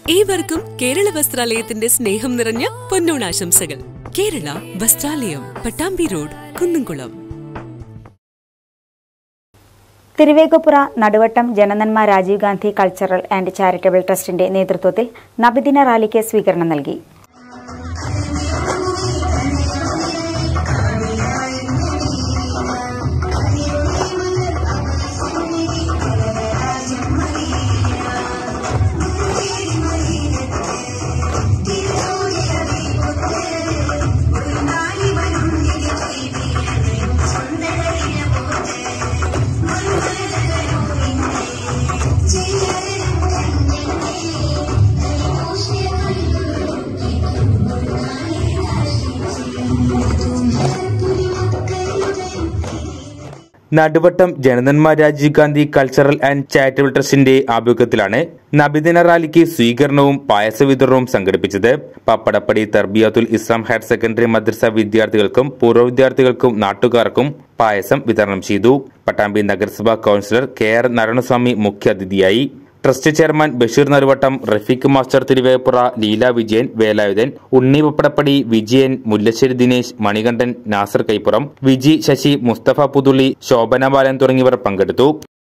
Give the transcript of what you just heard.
ഏവർക്കും കേരള വസ്ത്രാലയത്തിന്റെ സ്നേഹം നിറഞ്ഞ പൊന്നോണാശംസകൾ Kerala Vasthralayam Pattambi road Kunnamkulam Thiruvegappura Naduvattam Jananamma Rajiv Gandhi cultural and charitable ട്രസ്റ്റിന്റെ നേതൃത്വത്തിൽ നബിദിന റാലിക്ക് സ്വീകരണം നൽകി Naduvattam Jananamma Rajiv Gandhi cultural and charitable ട്രസ്റ്റിന്റെ ആഭിമുഖ്യത്തിലാണ് നബിദിന റാലിക്ക് സ്വീകരണവും പായസ വിതരണവും സംഘടിപ്പിച്ചത് പപ്പടപ്പടി തർബിയാത്തുൽ ഇസ്ലാം ഹയർ സെക്കൻഡറി മദ്രസ വിദ്യാർത്ഥികൾക്കും പൂർവ്വ വിദ്യാർത്ഥികൾക്കും നാട്ടുകാർക്കും പായസം വിതരണം ചെയ്തു പട്ടാമ്പി നഗരസഭാ കൌൺസിലർ കെ ആർ നാരായണസ്വാമി മുഖ്യാതിഥിയായി trust chairman Basheer Naruvattam Rafeeq master Thiruveppura Leela Vijayan Velayudhan Unni Pappadappadi Vijayan Mullassery Dinesh Manikandan Nasar Kaippuram Viji Sasi Musthafa Puthulli Shobhana Balan തുടങ്ങിയവർ പങ്കെടുത്തു